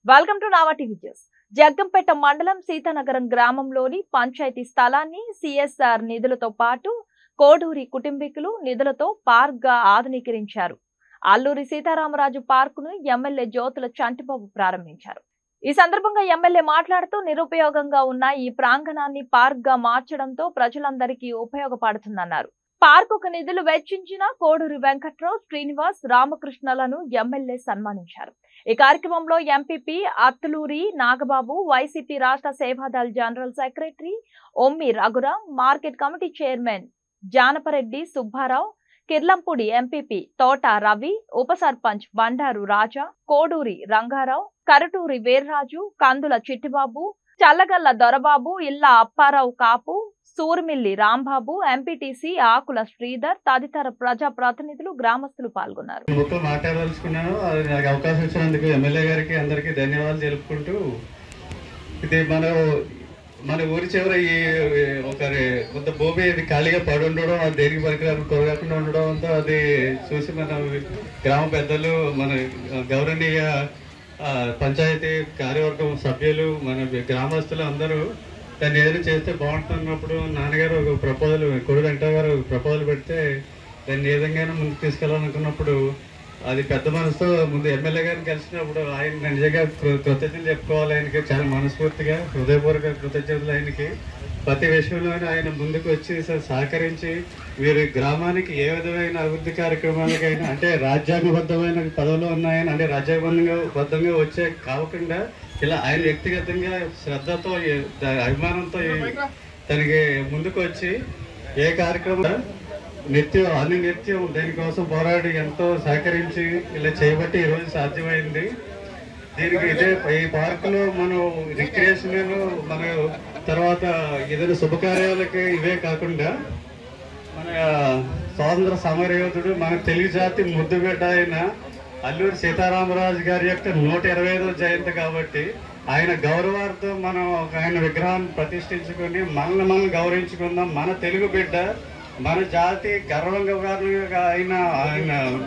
welcome to Nava TV news Jaggampeta మండలం సీతానగరం గ్రామంలోని పంచాయతీ స్థలాన్ని సిఎస్ఆర్ నిధులతో పాటు కోడూరి కుటుంబీకులు నిధులతో పార్క్ గా ఆధునీకరించారు అల్లూరి సీతారామరాజు పార్క్ ను ఎమ్మెల్యే జ్యోతుల చంటిబాబు ప్రారంభించారు ఈ సందర్భంగా ఎమ్మెల్యే మాట్లాడుతూ నిరుపయోగంగా ఉన్న ఈ ప్రాంగణాన్ని పార్క్ గా మార్చడంతో ప్రజలందరికీ ఉపయోగపడుతుందన్నారు పార్కుకు నిధులు వెచ్చించిన కోడూరి వెంకట్రావు శ్రీనివాస్ రామకృష్ణలను ఎమ్మెల్యే సన్మానించారు ఈ కార్యక్రమంలో ఎంపీపీ అత్తులూరి నాగబాబు వైసీపీ రాష్ట్ర Sevadal general secretary Ommi Raghuram market committee chairman Janapareddy Subbarao Kirlampudi MPP Thota Ravi ఉప సర్పంచ్ బండారు రాజా కోడూరి రంగారావు కరటూరి వీర్రాజు కందుల చిట్టిబాబు చల్లగల్ల దొరబాబు ఇల్ల అప్పారావు కాపు సూర్మిల్లి రాంబాబు ఎంపీటీసీ ఆకుల శ్రీధర్ తదితర ప్రజా ప్రతినిధులు గ్రామస్తులు పాల్గొన్నారు మొత్తం మాట్లాడదలుచుకున్నాను అది నాకు అవకాశం ఇచ్చినందుకు ఎమ్మెల్యే గారికి అందరికీ ధన్యవాదాలు తెలుపుకుంటూ ఇది మన మన ఊరి చివర ఈ ఒక కొంత భూమి ఇది ఖాళీగా పడి ఉండడం అది దేనికి పనికిరాదు కొరగాకుండా ఉండడం అంతా అది చూసి మన గ్రామ పెద్దలు మన గౌరవనీయ ఆ, పంచాయతీ కార్యవర్గం సభ్యులు మన గ్రామస్తులు అందరూ దాన్ని ఏదైనా చేస్తే బాగుంటున్నప్పుడు నాన్నగారు ఒక ప్రపోజల్ కొడు వెంకట గారు ప్రపోజల్ పెడితే దాన్ని ఏ విధంగా ముందుకు తీసుకెళ్ళాలనుకున్నప్పుడు అది పెద్ద మనసుతో ముందు ఎమ్మెల్యే గారిని కలిసినప్పుడు ఆయన నిజంగా కృ- కృతజ్ఞతలు చెప్పుకోవాలి ఆయనకి చాలా మనస్ఫూర్తిగా హృదయపూర్వక కృతజ్ఞతలు ఆయనకి ప్రతి విషయంలో ఆయన ముందుకు వచ్చి స- సహకరించి వీరి గ్రామానికి ఏ విధమైన అభివృద్ధి కార్యక్రమాలకైనా అంటే రాజ్యాంగబద్ధమైన పదవులు ఉన్నాయని అంటే రాజ్యాంగబద్ధంగా బద్ధంగా వచ్చే కాకుండా ఇలా ఆయన వ్యక్తిగతంగా శ్రద్ధతో ఏ- ద- అభిమానంతో ఈ- తనకి ముందుకు వచ్చి ఏ కార్యక్రమం నిత్యం అన్ని నిత్యం దీనికోసం పోరాడి ఎంతో సహకరించి ఇలా చేయబట్టి ఈరోజు సాధ్యమైంది దీనికి ఇదే ఈ పార్కులో మనం రిక్రియేషన్ మన తర్వాత ఏదైనా శుభకార్యాలకి ఇవే కాకుండా మన స్వాతంత్ర సమరయోధుడు మన తెలుగు జాతి ముద్దుబిడ్డ అయిన అల్లూరి సీతారామరాజు గారి యొక్క నూట ఇరవై ఐదో జయంతి కాబట్టి ఆయన గౌరవార్థం మనం ఒక ఆయన విగ్రహాన్ని ప్రతిష్ఠించుకొని మనల్ని మనం గౌరవించుకుందాం మన తెలుగు బిడ్డ మన జాతి గర్వంగా అయిన ఆయన